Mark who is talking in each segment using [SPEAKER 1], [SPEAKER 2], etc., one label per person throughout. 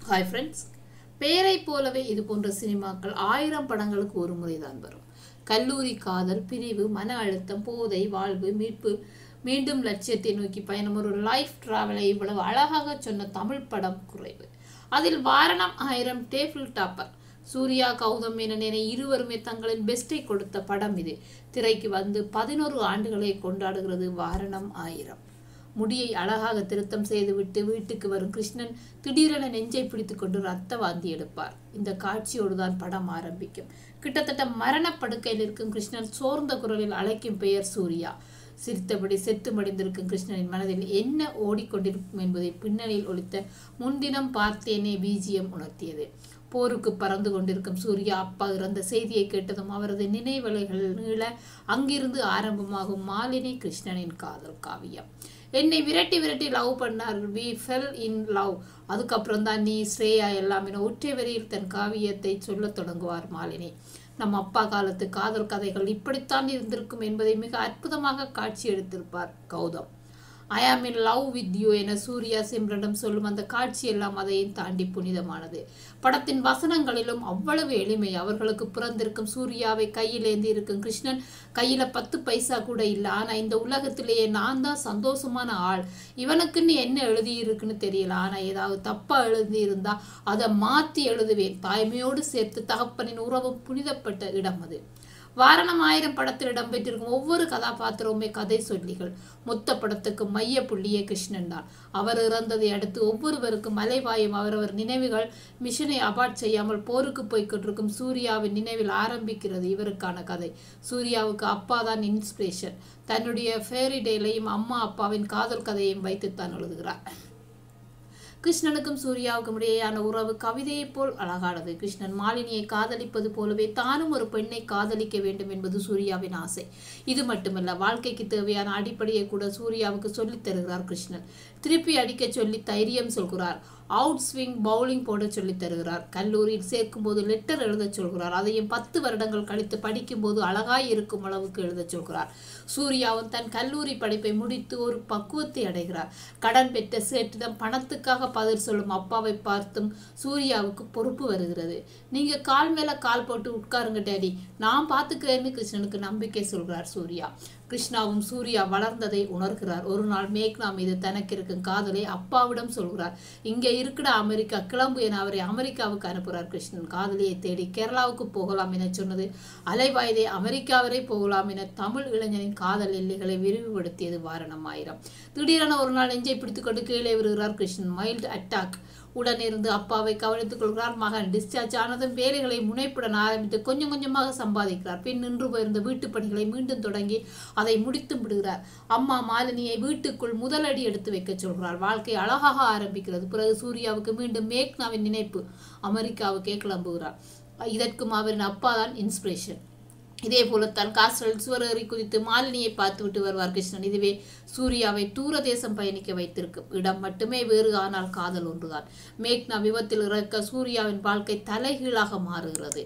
[SPEAKER 1] hi friends பெயரை போலவே இது போன்ற சினிமாக்கள் ஆயிரம் படங்களுக்கு ஒரு முறை தான் வரும் கல்லூரி காதல் பிரிவு மன அழுத்தம் போதை வாழ்வு மீட்பு மீண்டும் லட்சியத்தை நோக்கி பயணம் ஒரு லைஃப் டிராவலை இவ்வளவு அழகாக சொன்ன தமிழ் படம் குறைவு அதில் வாரணம் ஆயிரம் டேபிள் டாப்பர் சூர்யா கௌதம் மேனன் என இருவருமே தங்களின் பெஸ்டை கொடுத்த படம் இது திரைக்கு வந்து பதினோரு ஆண்டுகளை கொண்டாடுகிறது வாரணம் ஆயிரம் முடியை அழகாக திருத்தம் செய்துவிட்டு வீட்டுக்கு வரும் கிருஷ்ணன் திடீரென நெஞ்சை பிடித்துக் கொண்டு ரத்த வாந்தி எடுப்பார் இந்த காட்சியோடு தான் படம் ஆரம்பிக்கும் கிட்டத்தட்ட மரணப்படுக்கையில் இருக்கும் கிருஷ்ணன் சோர்ந்த குரலில் அழைக்கும் பெயர் சூர்யா சிரித்தபடி செத்து மடிந்திருக்கும் கிருஷ்ணனின் மனதில் என்ன ஓடிக்கொண்டிருக்கும் என்பதை பின்னணியில் ஒலித்த முன்தினம் பார்த்தேனே பிஜிஎம் உணர்த்தியது போருக்கு பறந்து கொண்டிருக்கும் சூர்யா அப்பா இறந்த செய்தியை கேட்டதும் அவரது நினைவலைகள் நீள அங்கிருந்து ஆரம்பமாகும் மாலினி கிருஷ்ணனின் காதல் காவியம் என்னை விரட்டி விரட்டி லவ் பண்ணார் வி ஃபெல் இன் லவ் அதுக்கப்புறம் தான் நீ ஸ்ரேயா எல்லாமே ஒற்றை வரியில் தன் காவியத்தை சொல்லத் தொடங்குவார் மாலினி நம் அப்பா காலத்து காதல் கதைகள் இப்படித்தான் இருந்திருக்கும் என்பதை மிக அற்புதமாக காட்சி எடுத்திருப்பார் கௌதம் ஐ ஆம் இன் லவ் வித் யூ என சூர்யா சிம்ரனிடம் சொல்லும் அந்த காட்சி எல்லாம் அதையும் தாண்டி புனிதமானது படத்தின் வசனங்களிலும் அவ்வளவு எளிமை அவர்களுக்கு பிறந்திருக்கும் சூர்யாவை கையில் ஏந்தி இருக்கும் கிருஷ்ணன் கையில பத்து பைசா கூட இல்லை ஆனா இந்த உலகத்திலேயே நான் தான் சந்தோஷமான ஆள் இவனுக்குன்னு என்ன எழுதி இருக்குன்னு தெரியல ஆனா ஏதாவது தப்பா எழுதி இருந்தா அதை மாத்தி எழுதுவேன் தாய்மையோடு சேர்த்து தகப்பனின் உறவும் புனிதப்பட்ட இடம் அது வாரணம் ஆயிரம் படத்தில் இடம்பெற்றிருக்கும் ஒவ்வொரு கதாபாத்திரமுமே கதை சொல்லிகள் மொத்த படத்துக்கு மைய புள்ளியே கிருஷ்ணன் தான் அவர் இறந்ததை அடுத்து ஒவ்வொருவருக்கும் மலைவாயும் அவரவர் நினைவுகள் மிஷனை அபார்ட் செய்யாமல் போருக்கு போய்கொண்டிருக்கும் சூர்யாவின் நினைவில் ஆரம்பிக்கிறது இவருக்கான கதை சூர்யாவுக்கு அப்பா தான் இன்ஸ்பிரேஷன் தன்னுடைய ஃபேரி டேலையும் அம்மா அப்பாவின் காதல் கதையையும் வைத்துத்தான் எழுதுகிறார் கிருஷ்ணனுக்கும் சூர்யாவுக்கும் இடையேயான உறவு கவிதையைப் போல் அழகானது கிருஷ்ணன் மாலினியை காதலிப்பது போலவே தானும் ஒரு பெண்ணை காதலிக்க வேண்டும் என்பது சூர்யாவின் ஆசை இது மட்டுமல்ல வாழ்க்கைக்கு தேவையான அடிப்படையை கூட சூர்யாவுக்கு சொல்லித் தருகிறார் கிருஷ்ணன் திருப்பி அடிக்க சொல்லி தைரியம் சொல்கிறார் அவுட் ஸ்விங் பவுலிங் போட சொல்லி தருகிறார் கல்லூரியில் சேர்க்கும் போது லெட்டர் எழுத சொல்கிறார் அதையும் பத்து வருடங்கள் கழித்து படிக்கும் போது அழகாய் இருக்கும் அளவுக்கு எழுத சொல்கிறார் சூர்யாவும் தன் கல்லூரி படிப்பை முடித்து ஒரு பக்குவத்தை அடைகிறார் கடன் பெற்ற சேற்றிடம் பணத்துக்காக பதில் சொல்லும் அப்பாவை பார்த்தும் சூர்யாவுக்கு பொறுப்பு வருகிறது நீங்க கால் மேல கால் போட்டு உட்காருங்க டேடி நான் பார்த்துக்கிறேன்னு கிருஷ்ணனுக்கு நம்பிக்கை சொல்கிறார் சூர்யா கிருஷ்ணாவும் சூர்யா வளர்ந்ததை உணர்கிறார் ஒரு நாள் மேக்னா மீது தனக்கு இருக்கும் காதலை அப்பாவிடம் சொல்கிறார் இங்கே இருக்குடா அமெரிக்கா கிளம்பு என அவரை அமெரிக்காவுக்கு அனுப்புகிறார் கிருஷ்ணன் காதலியை தேடி கேரளாவுக்கு போகலாம் என சொன்னது அலைவாய்தே அமெரிக்கா வரை போகலாம் என தமிழ் இளைஞனின் காதல் எல்லைகளை விரிவுபடுத்தியது வாரணம் ஆயிரம் திடீரென ஒரு நாள் நெஞ்சை பிடித்துக்கொண்டு கீழே விடுகிறார் கிருஷ்ணன் மைல்டு அட்டாக் உடனிருந்து அப்பாவை கவனித்துக் கொள்கிறார் மகன் டிஸ்சார்ஜ் ஆனதும் வேலைகளை முனைப்புடன் ஆரம்பித்து கொஞ்சம் கொஞ்சமாக சம்பாதிக்கிறார் பின் நின்று போயிருந்த வீட்டு பணிகளை மீண்டும் தொடங்கி அதை முடித்து விடுகிறார் அம்மா மாலினியை வீட்டுக்குள் முதலடி எடுத்து வைக்க சொல்கிறார் வாழ்க்கை அழகாக ஆரம்பிக்கிறது பிறகு சூர்யாவுக்கு மீண்டும் மேக்னாவின் நினைப்பு அமெரிக்காவுக்கே கிளம்புகிறார் இதற்கும் அவரின் அப்பா தான் இன்ஸ்பிரேஷன் இதே போலத்தான் காஸ்டல் சுவரேறி குதித்து மாலினியை பார்த்துவிட்டு வருவார் கிருஷ்ணன் இதுவே சூர்யாவை தூர தேசம் பயணிக்க வைத்திருக்கும் இடம் மட்டுமே வேறு ஆனால் காதல் ஒன்றுதான் மேக்னா விபத்தில் இறக்க சூர்யாவின் வாழ்க்கை தலைகீழாக மாறுகிறது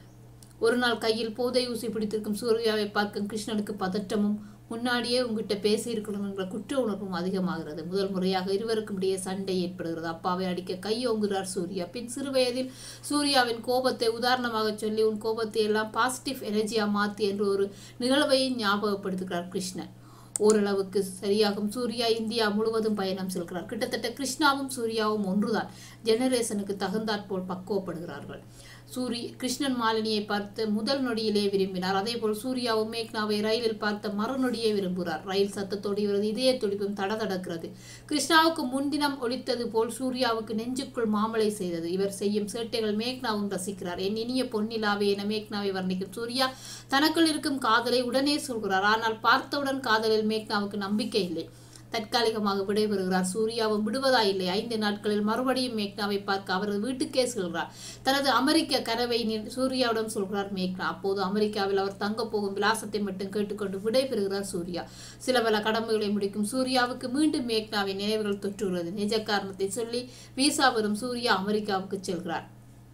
[SPEAKER 1] ஒரு நாள் கையில் போதை ஊசி பிடித்திருக்கும் சூர்யாவை பார்க்கும் கிருஷ்ணனுக்கு பதற்றமும் முன்னாடியே உங்ககிட்ட பேசி இருக்கணும் என்ற குற்ற உணர்வும் அதிகமாகிறது முதல் முறையாக இருவருக்கும் இடையே சண்டை ஏற்படுகிறது அப்பாவை அடிக்க கையோங்குகிறார் சூர்யா பின் சிறு வயதில் சூர்யாவின் கோபத்தை உதாரணமாக சொல்லி உன் கோபத்தை எல்லாம் பாசிட்டிவ் எனர்ஜியா மாத்தி என்று ஒரு நிகழ்வை ஞாபகப்படுத்துகிறார் கிருஷ்ணன் ஓரளவுக்கு சரியாகும் சூர்யா இந்தியா முழுவதும் பயணம் செல்கிறார் கிட்டத்தட்ட கிருஷ்ணாவும் சூர்யாவும் ஒன்றுதான் ஜெனரேஷனுக்கு தகுந்தாற்போல் பக்குவப்படுகிறார்கள் சூரி கிருஷ்ணன் மாலினியை பார்த்து முதல் நொடியிலே விரும்பினார் அதே போல் சூர்யாவும் மேக்னாவை ரயிலில் பார்த்த மறுநொடியே விரும்புகிறார் ரயில் சத்தத்தோடு இவரது இதய துடிப்பும் தடதடக்கிறது கிருஷ்ணாவுக்கு முன்தினம் ஒழித்தது போல் சூர்யாவுக்கு நெஞ்சுக்குள் மாமலை செய்தது இவர் செய்யும் சேட்டைகள் மேக்னாவும் ரசிக்கிறார் என் இனிய பொன்னிலாவே என மேக்னாவை வர்ணிக்கும் சூர்யா தனக்குள் இருக்கும் காதலை உடனே சொல்கிறார் ஆனால் பார்த்தவுடன் காதலில் மேக்னாவுக்கு நம்பிக்கை இல்லை தற்காலிகமாக விடைபெறுகிறார் சூர்யாவும் விடுவதா இல்லை ஐந்து நாட்களில் மறுபடியும் மேக்னாவை பார்க்க அவரது வீட்டுக்கே செல்கிறார் தனது அமெரிக்க கனவை சூர்யாவிடம் சொல்கிறார் மேக்னா அப்போது அமெரிக்காவில் அவர் தங்க போகும் விலாசத்தை மட்டும் கேட்டுக்கொண்டு விடைபெறுகிறார் சூர்யா சில பல கடமைகளை முடிக்கும் சூர்யாவுக்கு மீண்டும் மேக்னாவின் நினைவுகள் தொற்றுகிறது நிஜ காரணத்தை சொல்லி வீசா வரும் சூர்யா அமெரிக்காவுக்கு செல்கிறார்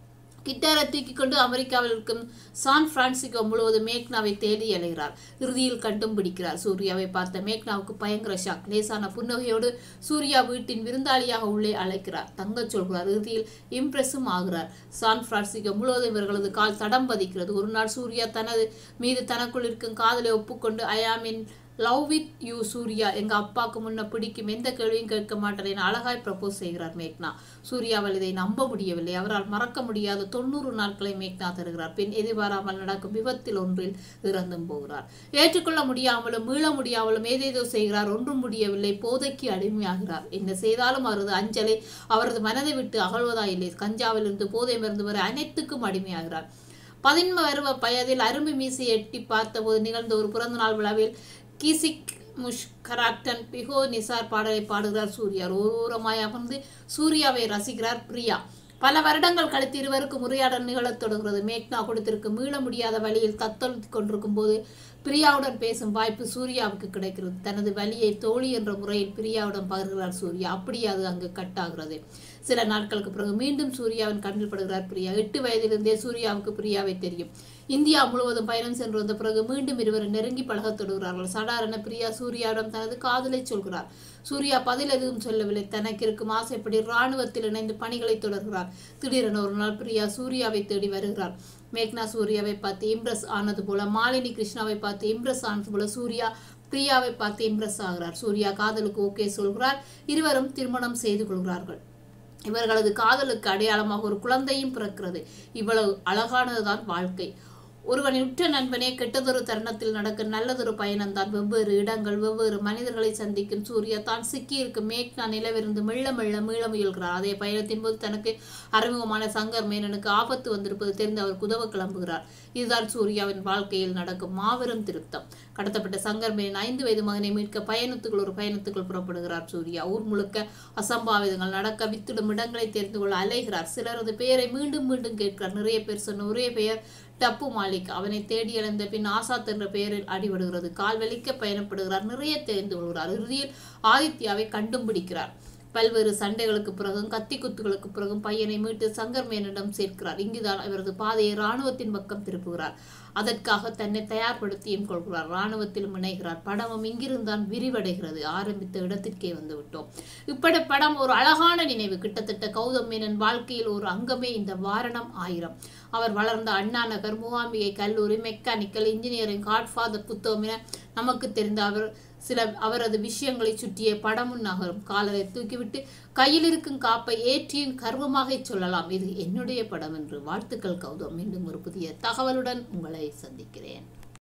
[SPEAKER 1] கிட்டாரை தூக்கி கொண்டு அமெரிக்காவில் இருக்கும் சான் பிரான்சிஸ்கோ முழுவதும் மேக்னாவை தேடி அலைகிறார் இறுதியில் கண்டும் பிடிக்கிறார் சூர்யாவை பார்த்த மேக்னாவுக்கு பயங்கர ஷாக் லேசான புன்னகையோடு சூர்யா வீட்டின் விருந்தாளியாக உள்ளே அழைக்கிறார் தங்கச் சொல்கிறார் இறுதியில் இம்ப்ரெஸும் ஆகிறார் சான் பிரான்சிஸ்கோ முழுவதும் இவர்களது கால் தடம் பதிக்கிறது ஒரு நாள் சூர்யா தனது மீது தனக்குள் இருக்கும் காதலை ஒப்புக்கொண்டு I am in love with you Suriya எங்க அப்பாவுக்கு முன்ன பிடிக்கும் எந்த கேள்வியும் கேட்க மாட்டேன் என அழகாய் ப்ரப்போஸ் செய்கிறார் மேக்னா சூர்யாவால் இதை நம்ப முடியவில்லை அவரால் மறக்க முடியாத தொண்ணூறு நாட்களை மேக்னா தருகிறார் பின் எதிர்பாராமல் நடக்கும் விபத்தில் ஒன்றில் இறந்தும் போகிறார் ஏற்றுக்கொள்ள முடியாமலும் மீள முடியாமலும் ஏதேதோ செய்கிறார் ஒன்றும் முடியவில்லை போதைக்கு அடிமையாகிறார் என்ன செய்தாலும் அவரது அஞ்சலை அவரது மனதை விட்டு அகழ்வதா இல்லை கஞ்சாவிலிருந்து போதை மருந்து வரை அனைத்துக்கும் அடிமையாகிறார் பதின்ம வயதில் அரும்பு மீசி எட்டி பார்த்தபோது நிகழ்ந்த ஒரு பிறந்தநாள் விழாவில் கிசிக் முஷ்கராக்டன் பிகோ நிசார் பாடலை பாடுகிறார் சூர்யா ஓரமாய் அமர்ந்து சூர்யாவை ரசிக்கிறார் பிரியா பல வருடங்கள் கழித்து இருவருக்கும் உரையாடல் நிகழத் தொடங்குகிறது மேக்னா கொடுத்திருக்கும் மீள முடியாத வழியில் தத்தளித்துக் கொண்டிருக்கும் போது பிரியாவுடன் பேசும் வாய்ப்பு சூர்யாவுக்கு கிடைக்கிறது தனது வழியை தோழி என்ற முறையில் பிரியாவுடன் பகிர்கிறார் சூர்யா அப்படியே அது அங்கு கட்டாகிறது சில நாட்களுக்கு பிறகு மீண்டும் சூர்யாவின் கண்ணில் படுகிறார் பிரியா எட்டு வயதிலிருந்தே சூர்யாவுக்கு பிரியாவை தெரியும் இந்தியா முழுவதும் பயணம் சென்று வந்த பிறகு மீண்டும் இருவர் நெருங்கி பழகத் தொடர்கிறார்கள் சடாரென பிரியா சூர்யாவிடம் தனது காதலை சொல்கிறார் சூர்யா பதில் எதுவும் சொல்லவில்லை தனக்கு இருக்கும் ஆசைப்படி ராணுவத்தில் இணைந்து பணிகளை தொடர்கிறார் திடீரென ஒரு நாள் பிரியா சூர்யாவை தேடி வருகிறார் மேக்னா சூர்யாவை பார்த்து இம்ப்ரெஸ் ஆனது போல மாலினி கிருஷ்ணாவை பார்த்து இம்ப்ரெஸ் ஆனது போல சூர்யா பிரியாவை பார்த்து இம்ப்ரெஸ் ஆகிறார் சூர்யா காதலுக்கு ஓகே சொல்கிறார் இருவரும் திருமணம் செய்து கொள்கிறார்கள் இவர்களது காதலுக்கு அடையாளமாக ஒரு குழந்தையும் பிறக்கிறது இவ்வளவு அழகானதுதான் வாழ்க்கை ஒருவனின் உற்ற நண்பனே கெட்டதொரு தருணத்தில் நடக்கும் நல்லதொரு பயணம்தான் வெவ்வேறு இடங்கள் வெவ்வேறு மனிதர்களை சந்திக்கும் சூர்யா தான் சிக்கியிருக்கும் மேக்னா நிலவிருந்து மெல்ல மெல்ல மீள முயல்கிறார் அதே பயணத்தின் போது தனக்கு அறிமுகமான சங்கர் மேனனுக்கு ஆபத்து வந்திருப்பது தெரிந்து அவர் குதவ கிளம்புகிறார் இதுதான் சூர்யாவின் வாழ்க்கையில் நடக்கும் மாபெரும் திருத்தம் கடத்தப்பட்ட சங்கர் மேனன் ஐந்து வயது மகனை மீட்க பயணத்துக்குள் ஒரு பயணத்துக்குள் புறப்படுகிறார் சூர்யா ஊர் முழுக்க அசம்பாவிதங்கள் நடக்க வித்திடும் இடங்களை தெரிந்து கொள்ள அலைகிறார் சிலரது பெயரை மீண்டும் மீண்டும் கேட்கிறார் நிறைய பேர் சொன்ன ஒரே பெயர் டப்பு மாலிக் அவனை தேடி இழந்த பின் ஆசாத் என்ற பெயரில் அடிபடுகிறது கால் வலிக்க பயணப்படுகிறார் நிறைய தெரிந்து கொள்கிறார் இறுதியில் ஆதித்யாவை கண்டும் பிடிக்கிறார் பல்வேறு சண்டைகளுக்கு பிறகும் கத்தி குத்துகளுக்கு பிறகும் பையனை மீட்டு சங்கர் மேனிடம் சேர்க்கிறார் இங்குதான் இவரது பாதையை இராணுவத்தின் பக்கம் திருப்புகிறார் அதற்காக தன்னை தயார்படுத்தியும் கொள்கிறார் இராணுவத்திலும் இணைகிறார் படமும் இங்கிருந்தான் விரிவடைகிறது ஆரம்பித்த இடத்திற்கே வந்து விட்டோம் இப்படி படம் ஒரு அழகான நினைவு கிட்டத்தட்ட கௌதம் மேனன் வாழ்க்கையில் ஒரு அங்கமே இந்த வாரணம் ஆயிரம் அவர் வளர்ந்த அண்ணா நகர் மூகாம்பிகை கல்லூரி மெக்கானிக்கல் இன்ஜினியரிங் காட்ஃபாதர் புத்தகம் என நமக்கு தெரிந்த அவர் சில அவரது விஷயங்களை சுற்றிய படமும் நகரும் காலரை தூக்கிவிட்டு கையில் இருக்கும் காப்பை ஏற்றியும் கர்வமாக சொல்லலாம் இது என்னுடைய படம் என்று வாழ்த்துக்கள் கௌதம் மீண்டும் ஒரு புதிய தகவலுடன் உங்களை சந்திக்கிறேன்